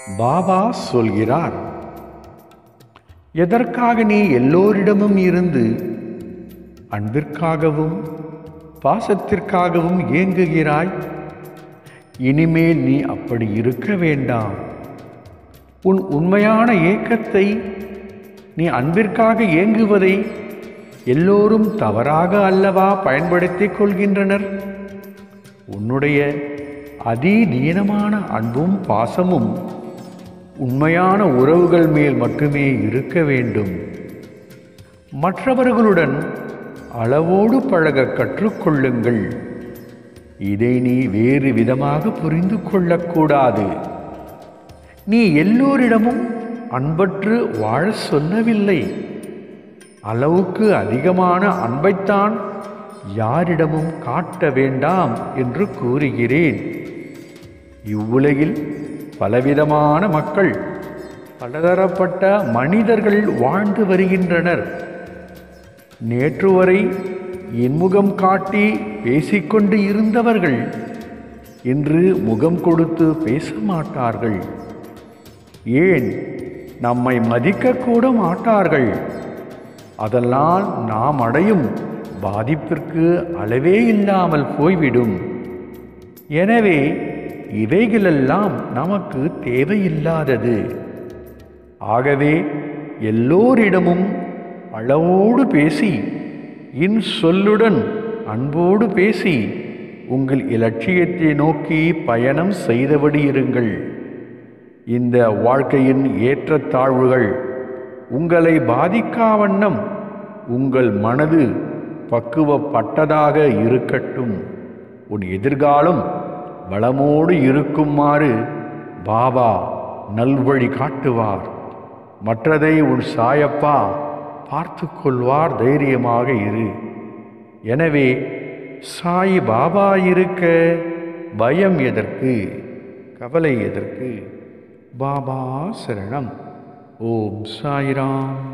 பாபா சொல்கிறார் எதற்காக நீ எல்லோரிடமும் இருந்து அன்பிற்காகவும் பாசத்திற்காகவும் ஏங்குகிறாய் இனிமேல் நீ அப்படி இருக்க வேண்டாம் உன் உண்மையான ஏக்கத்தை நீ அன்பிற்காக ஏங்குவதை எல்லோரும் தவறாக அல்லவா பயன்படுத்திக் கொள்கின்றனர் உன்னுடைய அதிதீனமான அன்பும் பாசமும் உண்மையான உறவுகள் மேல் மட்டுமே இருக்க வேண்டும் மற்றவர்களுடன் அளவோடு பழக கற்றுக்கொள்ளுங்கள் இதை நீ வேறு விதமாக புரிந்து கொள்ளக்கூடாது நீ எல்லோரிடமும் அன்பற்று வாழ சொல்லவில்லை அளவுக்கு அதிகமான அன்பைத்தான் யாரிடமும் காட்ட வேண்டாம் என்று கூறுகிறேன் இவ்வுலகில் பலவிதமான மக்கள் பலதரப்பட்ட மனிதர்கள் வாழ்ந்து வருகின்றனர் நேற்று வரை இன்முகம் காட்டி பேசிக்கொண்டு இருந்தவர்கள் இன்று முகம் கொடுத்து பேச மாட்டார்கள் ஏன் நம்மை மதிக்கக்கூட மாட்டார்கள் அதனால் நாம் அடையும் பாதிப்பிற்கு அளவே இல்லாமல் போய்விடும் எனவே இவைகளெல்லாம் நமக்கு தேவையில்லாதது ஆகவே எல்லோரிடமும் அளவோடு பேசி இன் சொல்லுடன் அன்போடு பேசி உங்கள் இலட்சியத்தை நோக்கி பயணம் செய்தபடி இருங்கள் இந்த வாழ்க்கையின் ஏற்றத்தாழ்வுகள் உங்களை பாதிக்காவண்ணம் உங்கள் மனது பக்குவப்பட்டதாக இருக்கட்டும் உன் எதிர்காலம் வளமோடு இருக்குமாறு பாபா நல்வழி காட்டுவார் மற்றதை உன் சாயப்பா பார்த்து கொள்வார் தைரியமாக இரு எனவே சாய் பாபா இருக்க பயம் எதற்கு கவலை எதற்கு பாபா சரணம் ஓம் சாய்ராம்